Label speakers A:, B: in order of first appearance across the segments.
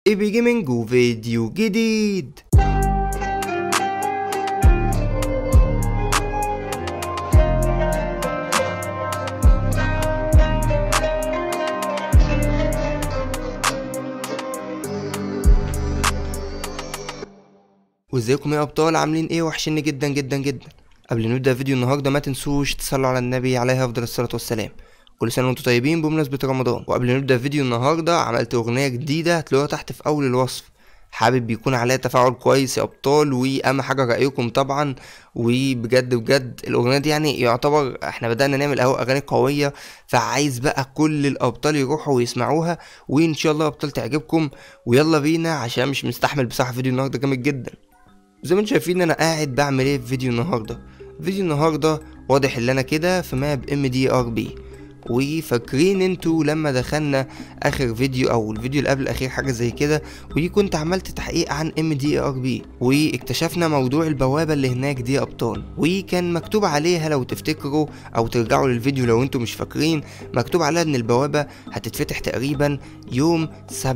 A: ايبي جيمنج وفيديو جديد وازيكم يا ابطال عاملين ايه وحشني جدا جدا جدا قبل ما نبدا فيديو النهارده ما تنسوش تصلوا على النبي عليه افضل الصلاه والسلام كل سنه وانتم طيبين بمناسبه رمضان وقبل ما نبدا فيديو النهارده عملت اغنيه جديده هتلاقوها تحت في اول الوصف حابب يكون عليها تفاعل كويس يا ابطال واهم حاجه رايكم طبعا وبجد بجد الاغنيه دي يعني يعتبر احنا بدانا نعمل اهو اغاني قويه فعايز بقى كل الابطال يروحوا ويسمعوها وان شاء الله ابطال تعجبكم ويلا بينا عشان مش مستحمل بصراحه فيديو النهارده جامد جدا زي ما انتم شايفين انا قاعد بعمل ايه في فيديو النهارده فيديو النهارده واضح ان انا كده في ماب ام دي ار بي وفاكرين انتوا لما دخلنا اخر فيديو او الفيديو اللي قبل الاخير حاجه زي كده ودي كنت عملت تحقيق عن ام دي ار بي واكتشفنا موضوع البوابه اللي هناك دي يا ابطال وكان مكتوب عليها لو تفتكروا او ترجعوا للفيديو لو انتوا مش فاكرين مكتوب عليها ان البوابه هتتفتح تقريبا يوم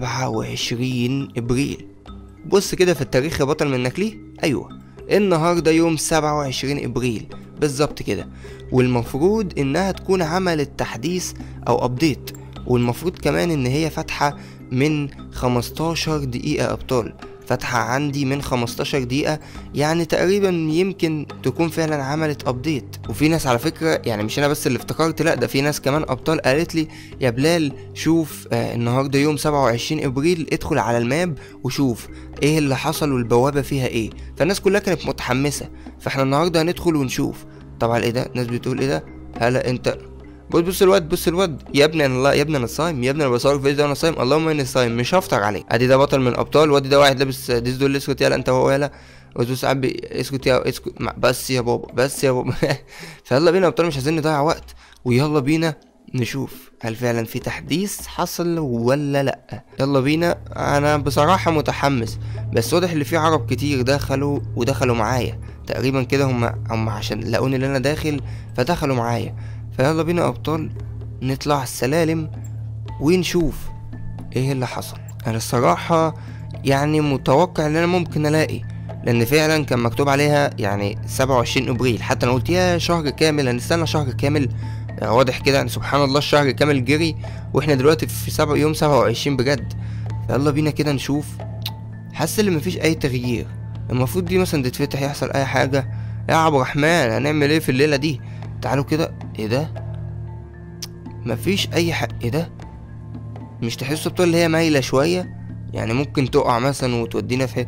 A: 27 ابريل بص كده في التاريخ يا بطل منك ليه ايوه النهارده يوم 27 ابريل بالظبط كده والمفروض انها تكون عملت تحديث او ابديت والمفروض كمان ان هي فاتحه من 15 دقيقه ابطال فاتحة عندي من 15 دقيقة يعني تقريبا يمكن تكون فعلا عملت ابديت وفي ناس على فكرة يعني مش انا بس اللي افتكرت لا ده في ناس كمان ابطال قالت لي يا بلال شوف آه النهاردة يوم 27 ابريل ادخل على الماب وشوف ايه اللي حصل والبوابة فيها ايه فالناس كلها كانت متحمسة فاحنا النهاردة هندخل ونشوف طبعا ايه ده الناس بتقول ايه ده هلا انت بص بص الواد بص الواد يا ابني انا الله يا ابني انا صايم يا ابني انا بصور فيديو ده وانا صايم اللهم اني صايم مش هفطر عليك ادي ده بطل من الابطال وادي ده واحد لابس ديس دول اسكت يلا انت هو يلا وزوس عبي اسكت يا اسكت بس يا بابا بس يا بابا فيلا بينا يا ابطال مش عايزين نضيع وقت ويلا بينا نشوف هل فعلا في تحديث حصل ولا لا يلا بينا انا بصراحة متحمس بس واضح ان في عرب كتير دخلوا ودخلوا معايا تقريبا كده هم هم عشان لقوني ان انا داخل فدخلوا معايا فيلا بينا ابطال نطلع السلالم ونشوف ايه اللي حصل انا الصراحة يعني متوقع ان انا ممكن الاقي لان فعلا كان مكتوب عليها يعني سبعة وعشرين ابريل حتى انا قلت يا شهر كامل هنستنى شهر كامل يعني واضح كده يعني سبحان الله الشهر كامل جري واحنا دلوقتي في سبع يوم سبعة وعشرين بجد فيلا بينا كده نشوف حاسس ان مفيش اي تغيير المفروض دي مثلا تتفتح يحصل اي حاجة يا عبد الرحمن هنعمل ايه في الليلة دي تعالوا كده ايه ده مفيش اي حق ايه ده مش تحسوا بتقول اللي هي مايلة شوية يعني ممكن تقع مثلا وتودينا في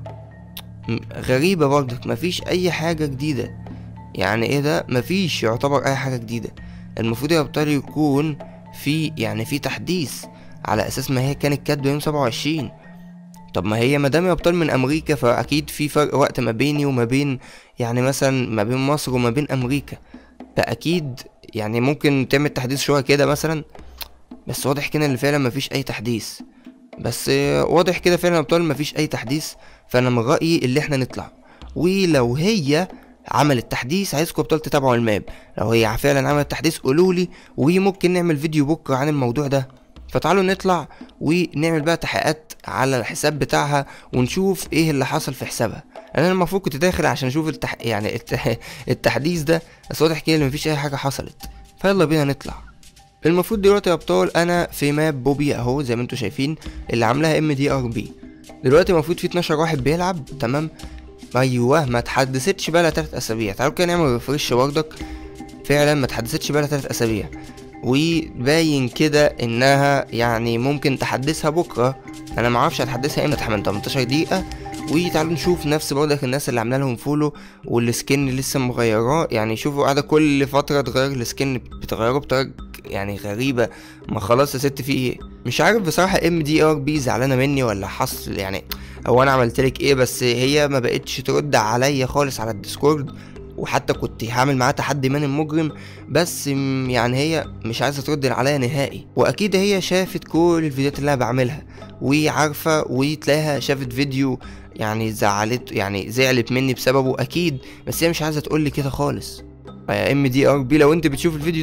A: غريبة برضك مفيش اي حاجة جديدة يعني ايه ده مفيش يعتبر اي حاجة جديدة المفروض يا ابطال يكون في يعني في تحديث على اساس ما هي كانت كاتبة يوم سبعة وعشرين طب ما هي مدام يا ابطال من امريكا فاكيد في فرق وقت ما بيني وما بين يعني مثلا ما بين مصر وما بين امريكا فاكيد يعني ممكن تعمل تحديث شويه كده مثلا بس واضح كده ان فعلا مفيش اي تحديث بس واضح كده فعلا ابطال مفيش اي تحديث فانا من رايي اللي احنا نطلع ولو هي عملت تحديث عايزكم ابطال تتابعوا الماب لو هي فعلا عملت تحديث قولولي وممكن نعمل فيديو بكره عن الموضوع ده فتعالوا نطلع ونعمل بقى تحقيقات على الحساب بتاعها ونشوف ايه اللي حصل في حسابها انا المفروض كنت داخل عشان اشوف التح... يعني التح... التحديث ده بس واضح كده ان مفيش اي حاجه حصلت فيلا بينا نطلع المفروض دلوقتي يا ابطال انا في ماب بوبي اهو زي ما انتم شايفين اللي عاملاها ام دي ار بي دلوقتي المفروض في 12 واحد بيلعب تمام ايوه ما اتحدثتش بقى لها 3 اسابيع تعالوا كده نعمل ريفرش برضك فعلا ما اتحدثتش بقى لها 3 اسابيع وباين كده انها يعني ممكن تحدثها بكره انا ما اعرفش هتحدثها امتى من 18 دقيقه وتعالوا نشوف نفس برضك الناس اللي عامله لهم فولو والسكن لسه مغيراه يعني شوفوا قاعده كل فتره تغير السكن بتغيره بطريقه يعني غريبه ما خلاص يا ست في ايه مش عارف بصراحه ام دي ار بي زعلانه مني ولا حصل يعني هو انا عملت لك ايه بس هي ما بقتش ترد عليا خالص على الديسكورد وحتى كنت هعمل معاها تحدي مان المجرم بس يعني هي مش عايزه ترد عليا نهائي واكيد هي شافت كل الفيديوهات اللي انا بعملها وعارفه وتلاقيها شافت فيديو يعني زعلت يعني زعلت مني بسببه اكيد بس هي مش عايزه تقول لي كده خالص يا ام دي ار بي لو انت بتشوف الفيديو ده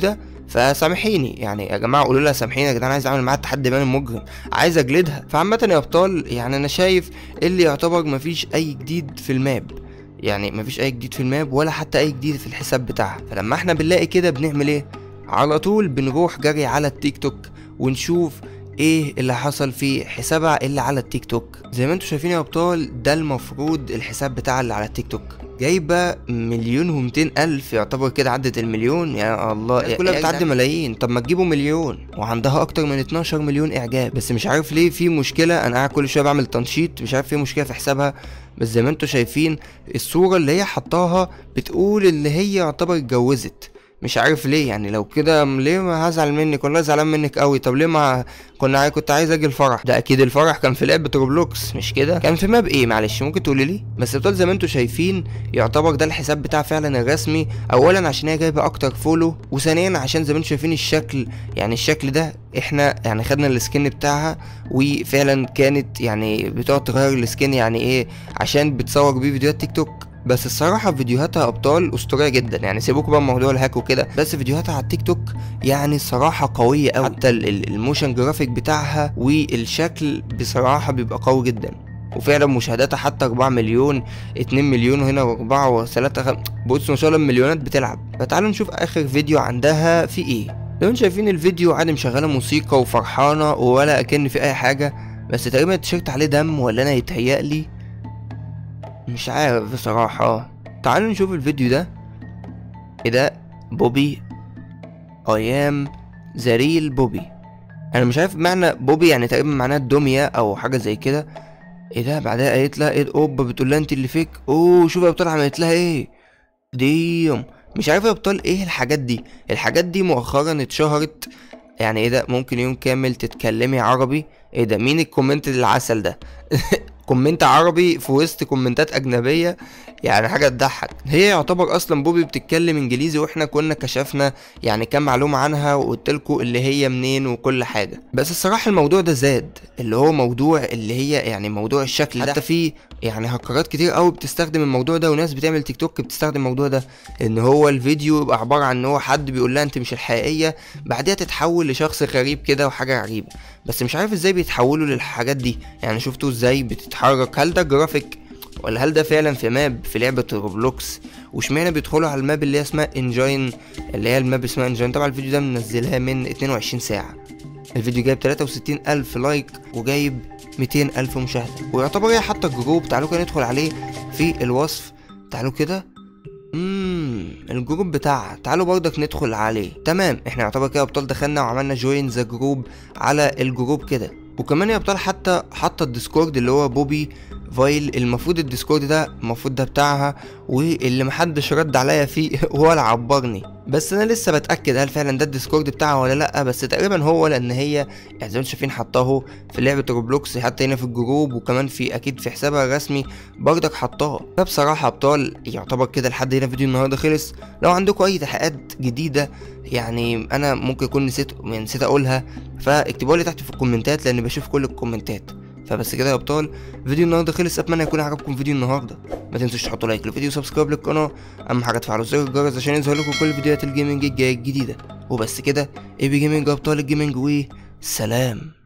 A: فسامحيني يعني يا جماعه قولوا لها سامحيني يا جدعان عايز اعمل معاها تحدي مان المجرم عايز اجلدها فعامه يا ابطال يعني انا شايف اللي يعتبر مفيش اي جديد في الماب يعني مفيش اي جديد في الماب ولا حتى اي جديد في الحساب بتاعها فلما احنا بنلاقي كده بنعمل ايه على طول بنروح جري على التيك توك ونشوف ايه اللي حصل في حسابها اللي على التيك توك زي ما انتم شايفين يا ابطال ده المفروض الحساب بتاعها اللي على التيك توك جايبه مليون ومتين الف يعتبر كده عدت المليون يا الله
B: يا
A: كلها
B: جدعان.
A: بتعدي ملايين طب ما تجيبوا مليون وعندها اكتر من 12 مليون اعجاب بس مش عارف ليه في مشكله انا قاعد كل شويه بعمل تنشيط مش عارف في مشكله في حسابها بس زي ما انتم شايفين الصوره اللي هي حطاها بتقول ان هي يعتبر اتجوزت مش عارف ليه يعني لو كده ليه ما هزعل منك والله زعلان منك قوي طب ليه ما كنا عاي- كنت عايز اجي الفرح ده اكيد الفرح كان في لعبه روبلوكس مش كده كان في ماب ايه معلش ممكن تقولي لي بس ابطال زي ما انتم شايفين يعتبر ده الحساب بتاع فعلا الرسمي اولا عشان هي جايبه اكتر فولو وثانيا عشان زي ما انتم شايفين الشكل يعني الشكل ده احنا يعني خدنا السكن بتاعها وفعلا كانت يعني بتقعد تغير السكن يعني ايه عشان بتصور بيه فيديوهات تيك توك بس الصراحة فيديوهاتها أبطال أسطورية جدا يعني سيبوكوا بقى من موضوع الهاك وكده بس فيديوهاتها على التيك توك يعني الصراحة قوية أوي حتى ال- ال- الموشن جرافيك بتاعها والشكل بصراحة بيبقى قوي جدا وفعلا مشاهداتها حتى 4 مليون 2 مليون وهنا 4 و3 خم... بص ما شاء الله المليونات بتلعب فتعالوا نشوف آخر فيديو عندها في إيه لو انتم شايفين الفيديو عادي مشغلة موسيقى وفرحانة ولا أكن في أي حاجة بس تقريبا التيشيرت عليه دم ولا أنا يتهيألي مش عارف بصراحة تعالوا نشوف الفيديو ده ايه ده بوبي ايام زريل بوبي انا مش عارف معنى بوبي يعني تقريبا معناه الدمية او حاجة زي كده ايه ده بعدها قالت لها ايه اوبا بتقول لها انت اللي فيك اوه شوف يا ابطال عملت لها ايه ديم مش عارف يا ابطال ايه الحاجات دي الحاجات دي مؤخرا اتشهرت يعني ايه ده ممكن يوم كامل تتكلمي عربي ايه ده مين الكومنت العسل ده كومنت عربي في وسط كومنتات اجنبيه يعني حاجه تضحك هي يعتبر اصلا بوبي بتتكلم انجليزي واحنا كنا كشفنا يعني كام معلومه عنها وقلت لكم اللي هي منين وكل حاجه بس الصراحه الموضوع ده زاد اللي هو موضوع اللي هي يعني موضوع الشكل ده حتى في يعني هكرات كتير قوي بتستخدم الموضوع ده وناس بتعمل تيك توك بتستخدم الموضوع ده ان هو الفيديو يبقى عباره عن ان هو حد بيقول لها انت مش الحقيقيه بعدها تتحول لشخص غريب كده وحاجه غريبه بس مش عارف ازاي بيتحولوا للحاجات دي يعني شفتوا ازاي بتتحرك هل ده جرافيك ولا هل ده فعلا في ماب في لعبة روبلوكس واشمعنى بيدخلوا على الماب اللي هي اسمها انجوين اللي هي الماب اسمها انجوين طبعا الفيديو ده منزلها من 22 ساعة الفيديو جايب 63 ألف لايك وجايب 200 ألف مشاهدة ويعتبر هي حتى الجروب تعالوا كده ندخل عليه في الوصف تعالوا كده امم الجروب بتاعها تعالوا برضك ندخل عليه تمام احنا يعتبر كده ابطال دخلنا وعملنا جوين ذا جروب على الجروب كده وكمان يا ابطال حتى حاطه الديسكورد اللي هو بوبي فايل المفروض الديسكورد ده المفروض ده بتاعها واللي محدش رد عليا فيه ولا عبرني بس انا لسه بتاكد هل فعلا ده الديسكورد بتاعها ولا لا بس تقريبا هو لان هي يعني زي ما انتم شايفين حطاه في لعبه روبلوكس حتى هنا في الجروب وكمان في اكيد في حسابها الرسمي برضك حطاه فبصراحه ابطال يعتبر كده لحد هنا فيديو النهارده خلص لو عندكم اي تحقيقات جديده يعني انا ممكن اكون نسيت نسيت اقولها فاكتبوا لي تحت في الكومنتات لان بشوف كل الكومنتات فبس كده يا ابطال فيديو النهارده خلص اتمنى يكون عجبكم فيديو النهارده ما تنسوش تحطوا لايك للفيديو وسبسكرايب للقناه اهم حاجه تفعلوا زر الجرس عشان يظهر لكم كل فيديوهات الجيمنج الجايه الجديده وبس كده اي بي جيمنج ابطال الجيمنج وسلام